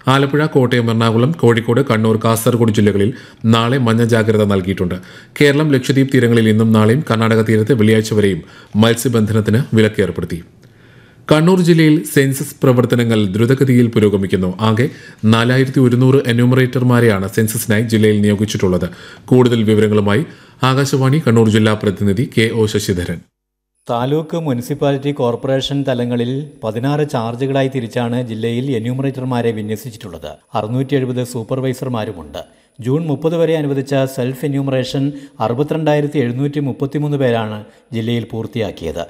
ആലപ്പുഴ കോട്ടയം എറണാകുളം കോഴിക്കോട് കണ്ണൂർ കാസർഗോഡ് ജില്ലകളിൽ നാളെ മഞ്ഞ ജാഗ്രത നൽകിയിട്ടുണ്ട് കേരളം ലക്ഷദ്വീപ് തീരങ്ങളിൽ ഇന്നും നാളെയും കർണാടക തീരത്ത് വെള്ളിയാഴ്ച വരെയും മത്സ്യബന്ധനത്തിന് വിലക്ക് ഏർപ്പെടുത്തി കണ്ണൂർ ജില്ലയിൽ സെൻസസ് പ്രവർത്തനങ്ങൾ ദ്രുതഗതിയിൽ പുരോഗമിക്കുന്നു ആകെ നാലായിരത്തി ഒരുന്നൂറ് എന്യൂമറേറ്റർമാരെയാണ് സെൻസസിനായി ജില്ലയിൽ നിയോഗിച്ചിട്ടുള്ളത് കൂടുതൽ വിവരങ്ങളുമായി ആകാശവാണി കണ്ണൂർ ജില്ലാ പ്രതിനിധി K O Sasidharan taluk municipality corporation തലങ്ങളിൽ പതിനാറ് ചാർജുകളായി തിരിച്ചാണ് ജില്ലയിൽ എന്യൂമറേറ്റർമാരെ വിന്യസിച്ചിട്ടുള്ളത് അറുന്നൂറ്റി എഴുപത് സൂപ്പർവൈസർമാരുമുണ്ട് ജൂൺ മുപ്പത് വരെ അനുവദിച്ച സെൽഫ് എന്യൂമറേഷൻ അറുപത്തിരണ്ടായിരത്തി എഴുന്നൂറ്റി മുപ്പത്തിമൂന്ന് പേരാണ് ജില്ലയിൽ പൂർത്തിയാക്കിയത്